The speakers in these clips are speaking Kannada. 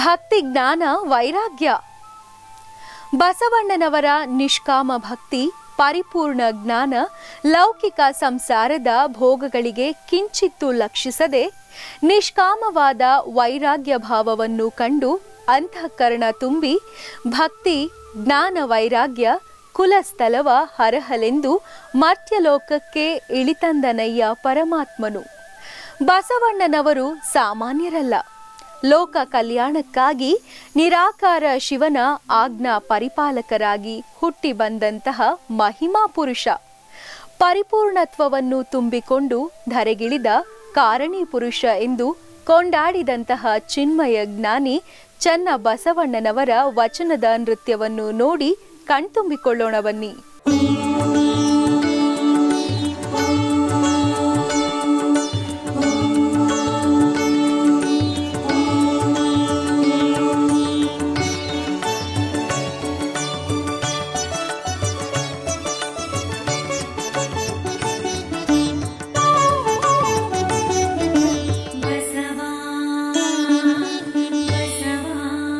ಭಕ್ತಿ ಜ್ಞಾನ ವೈರಾಗ್ಯ ಬಸವಣ್ಣನವರ ನಿಷ್ಕಾಮ ಭಕ್ತಿ ಪರಿಪೂರ್ಣ ಜ್ಞಾನ ಲೌಕಿಕ ಸಂಸಾರದ ಭೋಗಗಳಿಗೆ ಕಿಂಚಿತ್ತು ಲಕ್ಷಿಸದೆ ನಿಷ್ಕಾಮವಾದ ವೈರಾಗ್ಯ ಭಾವವನ್ನು ಕಂಡು ಅಂತಃಕರಣ ತುಂಬಿ ಭಕ್ತಿ ಜ್ಞಾನ ವೈರಾಗ್ಯ ಕುಲಸ್ಥಲವ ಹರಹಲೆಂದು ಮರ್ತ್ಯಲೋಕಕ್ಕೆ ಇಳಿತಂದನಯ್ಯ ಪರಮಾತ್ಮನು ಬಸವಣ್ಣನವರು ಸಾಮಾನ್ಯರಲ್ಲ ಲೋಕ ಕಲ್ಯಾಣಕ್ಕಾಗಿ ನಿರಾಕಾರ ಶಿವನ ಆಜ್ಞಾ ಪರಿಪಾಲಕರಾಗಿ ಹುಟ್ಟಿ ಬಂದಂತಹ ಮಹಿಮಾ ಪುರುಷ ಪರಿಪೂರ್ಣತ್ವವನ್ನು ತುಂಬಿಕೊಂಡು ಧರೆಗಿಳಿದ ಕಾರಣಿ ಪುರುಷ ಎಂದು ಕೊಂಡಾಡಿದಂತಹ ಚಿನ್ಮಯ ಜ್ಞಾನಿ ಚನ್ನ ಬಸವಣ್ಣನವರ ವಚನದ ನೃತ್ಯವನ್ನು ನೋಡಿ ಕಣ್ತುಂಬಿಕೊಳ್ಳೋಣ ಬನ್ನಿ ಬಸವಾ ಬಸವಾ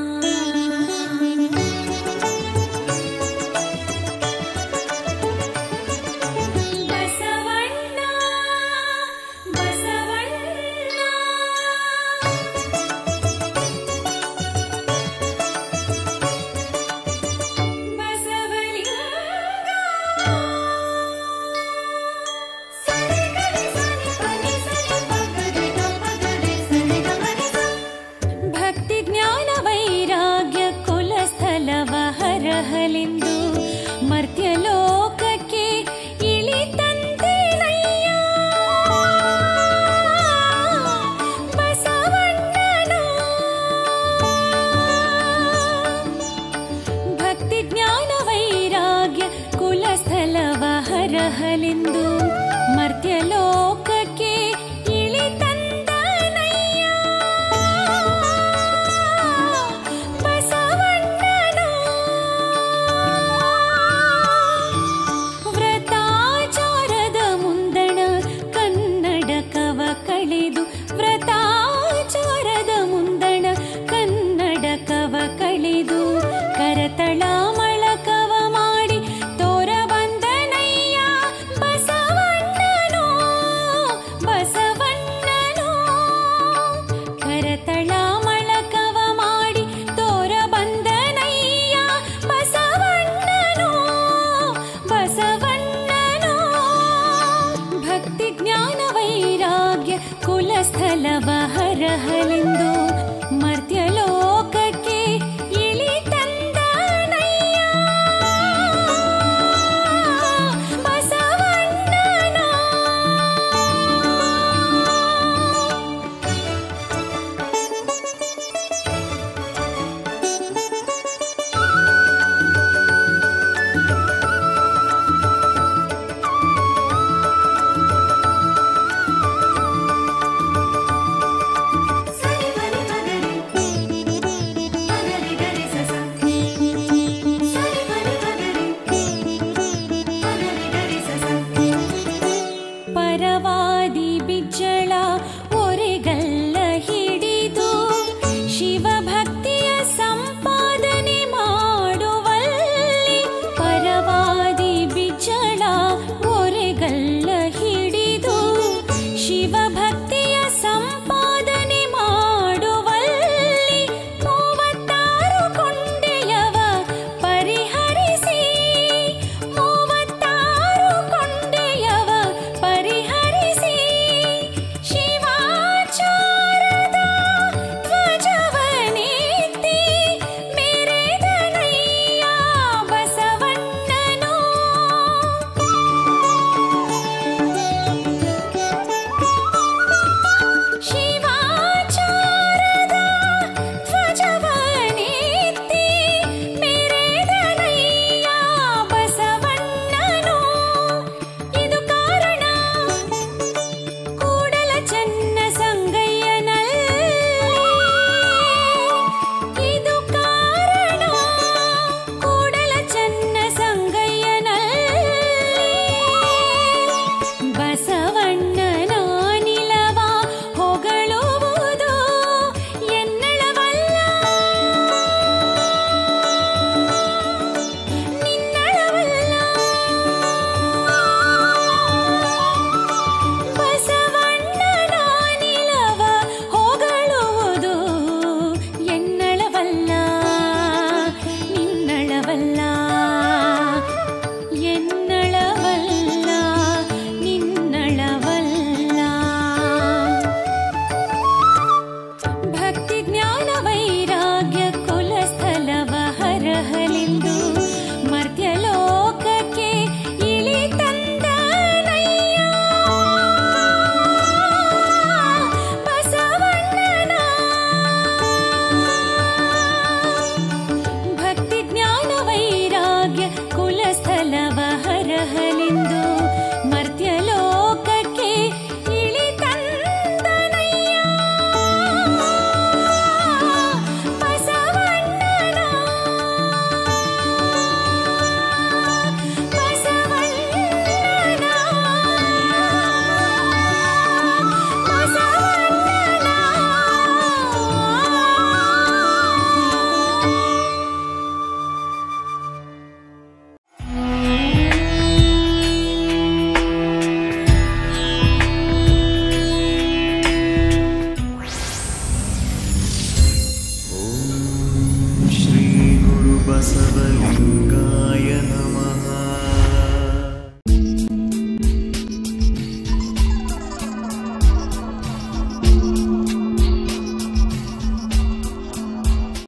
ಬಸವಣ್ಣ ಬಸವಣ್ಣ ಭಕ್ತಿ ಜ್ಞಾನ ವೈರಾಗ್ಯ ಕುಲಸ್ಥಲವ ಹರಹಲೆಂದು ಮರ್ತ್ಯ ಲೋಕಕ್ಕೆ ಇಳಿತಂತೆನಯ್ಯ ಬಸವಣ್ಣನ ಭಕ್ತಿ ಜ್ಞಾನ ವೈರಾಗ್ಯ ಕುಲಸ್ಥಲವ ಹರಹಲೆಂದು ಮರ್ತ್ಯ ಲೋಕಕ್ಕೆ ಇಳಿತಂದನಯ್ಯ ಬಸವಣ್ಣನ ವ್ರತಾಚಾರದ ಮುಂದಣ ಕನ್ನಡಕವ ಕಳೆದು ವ್ರತಾಚಾರದ ಮುಂದಣ ಕನ್ನಡಕವ ಕಳೆದು ಕರತಳ ಮಳಕವ ಮಾಡಿ ತೋರ ಬಂದನಯ್ಯ ಬಸವಣ್ಣನೋ ಬಸವಣ್ಣನೋ ಕರತಳ ಮಳಕವ ಮಾಡಿ ತೋರ ಬಂದನಯ್ಯ ಬಸವಣ್ಣನೋ ಬಸವಣ್ಣನೋ ಭಕ್ತಿ ಜ್ಞಾನ ವೈರಾಗ್ಯ ಕುಲಸ್ಥಲವ ಹರಹಲೆಂದು ಮರ್ತ್ಯ ಲೋಕಕ್ಕೆ ಇಳಿತಂದನಯ್ಯ ಬಸವಣ್ಣನ ಪರವಾದಿ ಬಿಜ್ಜಳ ಒರೆಗಲ್ಲ ಹಿಡಿದು ಶಿವಭಕ್ತಿಯ ಸಂಪಾದನೆ ಮಾಡುವಲ್ಲಿ ಪರವಾದಿ ಬಿಜ್ಜಳ ಒರೆಗಲ್ಲ ಹಿಡಿದು ಶಿವ